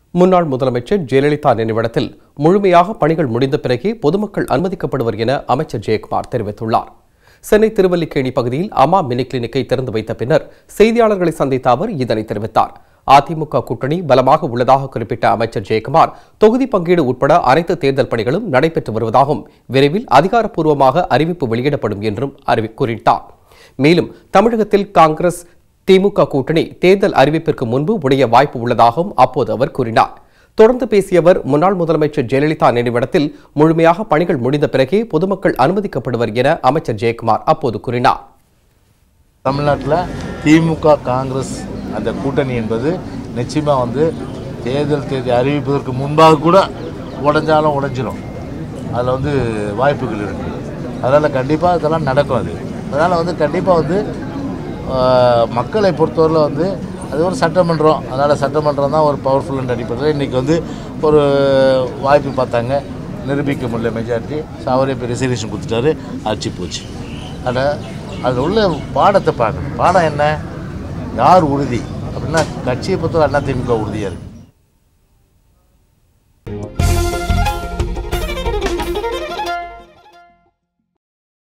முன்னாள் முதலமைச்சர் ஜெயலலிதா நினைவிடத்தில் முழுமையாக பணிகள் முடிந்த பிறகே பொதுமக்கள் அனுமதிக்கப்படுவர் என அமைச்சர் ஜெயக்குமார் தெரிவித்துள்ளார் சென்னை திருவல்லிக்கேணி பகுதியில் அம்மா மினி கிளினிக்கை திறந்து வைத்த பின்னர் செய்தியாளர்களை சந்தித்த அவர் இதனை தெரிவித்தார் அதிமுக கூட்டணி பலமாக உள்ளதாக குறிப்பிட்ட அமைச்சர் ஜெயக்குமார் தொகுதி பங்கீடு உட்பட அனைத்து தேர்தல் பணிகளும் நடைபெற்று வருவதாகவும் விரைவில் அதிகாரப்பூர்வமாக அறிவிப்பு வெளியிடப்படும் என்றும் அறிவி கூறினார் மேலும் தமிழகத்தில் காங்கிரஸ் திமுக கூட்டணி தேர்தல் அறிவிப்பிற்கு முன்பு உடைய வாய்ப்பு உள்ளதாகவும் அப்போது அவர் கூறினார் தொடர்ந்து பேசிய அவர் முன்னாள் முதலமைச்சர் ஜெயலலிதா நினைவிடத்தில் முழுமையாக பணிகள் முடிந்த பிறகே பொதுமக்கள் அனுமதிக்கப்படுவர் என அமைச்சர் ஜெயக்குமார் அப்போது கூறினார் தமிழ்நாட்டில் திமுக காங்கிரஸ் அந்த கூட்டணி என்பது நிச்சயமாக வந்து தேர்தல் தேதி அறிவிப்பதற்கு முன்பாக கூட உடஞ்சாலும் உடைஞ்சிரும் அதில் வந்து வாய்ப்புகள் இருக்குது அதனால் கண்டிப்பாக இதெல்லாம் நடக்கும் அது அதனால் வந்து கண்டிப்பாக வந்து ஆஹ், மக்களை பொறுத்தவரையில் வந்து அது ஒரு சட்டமன்றம் அதனால் சட்டமன்றம் தான் ஒரு பவர்ஃபுல்ன்ற அடிப்படையில் இன்றைக்கி வந்து ஒரு வாய்ப்பு பார்த்தாங்க நிரூபிக்க முடியல மெஜாரிட்டி ஸோ அவரே இப்போ ரெசிகேஷன் கொடுத்துட்டாரு ஆட்சி போச்சு ஆனால் அதில் உள்ள பாடத்தை பார்க்கணும் பாடம் என்ன யார் உறுதி அப்படின்னா கட்சியை பொறுத்தவரை அண்ணா திமுக உறுதியாக இருக்குது